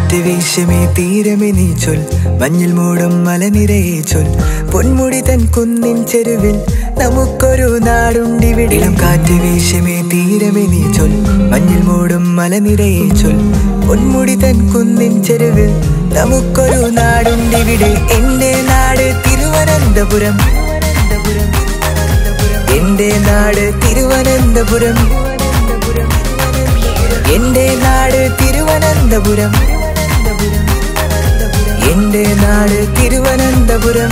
കാറ്റ് വീശമേ തീരമേ നീ ചൊൽ മഞ്ഞിൽ മൂടും മലനിരയെ ചൊൽ പൊന്മുടി തൻ കുന്നിൻ ചെരുവിൽ നമുക്കൊരു നാടുണ്ടിവിടെ ഇളം കാറ്റ് വീശമേ തീരമേ നീ ചൊൽ മഞ്ഞിൽ മൂടും മലനിരയെ ചൊൽ പൊന്മുടി തൻ കുന്നിൻ ചെരുവിൽ നമുക്കൊരു നാടുണ്ടിവിടെ എന്റെ നാട് തിരുവനന്തപുരം എന്റെ നാട് തിരുവനന്തപുരം എന്റെ നാട് തിരുവനന്തപുരം എന്റെ നാട് തിരുവനന്തപുരം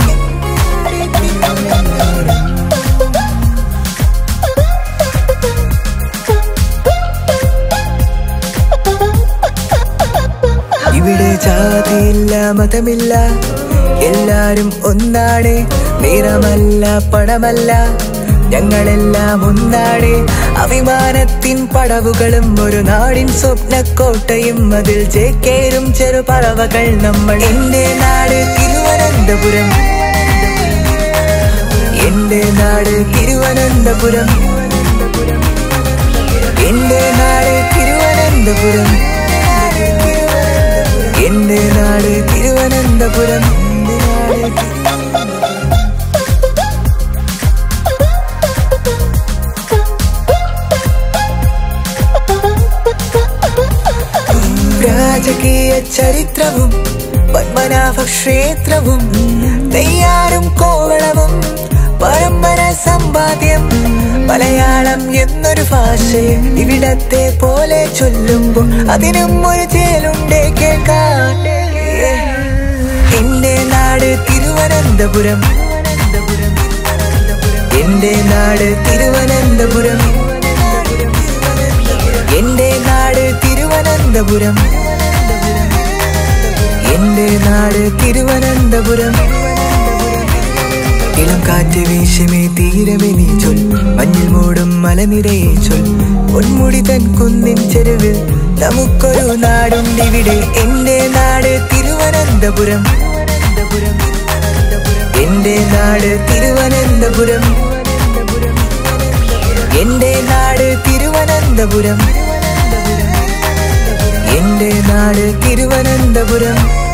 ഇവിടെ ജാതിയില്ല മതമില്ല എല്ലാരും ഒന്നാണ് നിറമല്ല പണമല്ല ഞങ്ങളെല്ലാം ഒന്നാണ് അഭിമാനത്തിൻ പടവുകളും ഒരു നാടിൻ സ്വപ്നക്കോട്ടയും അതിൽ ചേക്കേറും ചെറുപറവകൾ നമ്മൾ എന്റെ നാട് തിരുവനന്തപുരം എന്റെ നാട് തിരുവനന്തപുരം എന്റെ നാട് തിരുവനന്തപുരം എന്റെ നാട് തിരുവനന്തപുരം രാജകീയ ചരിത്രവും പത്മനാഭ ക്ഷേത്രവും നെയ്യാറും കോവളവും പരമ്പര സമ്പാദ്യം മലയാളം എന്നൊരു ഭാഷയെ ഇവിടത്തെ പോലെ ചൊല്ലുമ്പോൾ അതിനും ഒരു ചേലുണ്ടേ കേൾക്കാൻ എന്റെ നാട് തിരുവനന്തപുരം എന്റെ നാട് തിരുവനന്തപുരം എന്റെ നാട് തിരുവനന്തപുരം എന്റെ നാട് തിരുവനന്തപുരം ഇളം കാറ്റ് വീശമേ തീരമേ നീ ചൊൽ മഞ്ഞിൽ മൂടും മലനിരയെ ചൊൽ പൊന്മുടി തൻ കുന്നിൻ ചെരുവിൽ നമുക്കൊരു നാടുണ്ടിവിടെ എന്റെ നാട് തിരുവനന്തപുരം എന്റെ നാട് തിരുവനന്തപുരം എന്റെ നാട് തിരുവനന്തപുരം എന്റെ നാട് തിരുവനന്തപുരം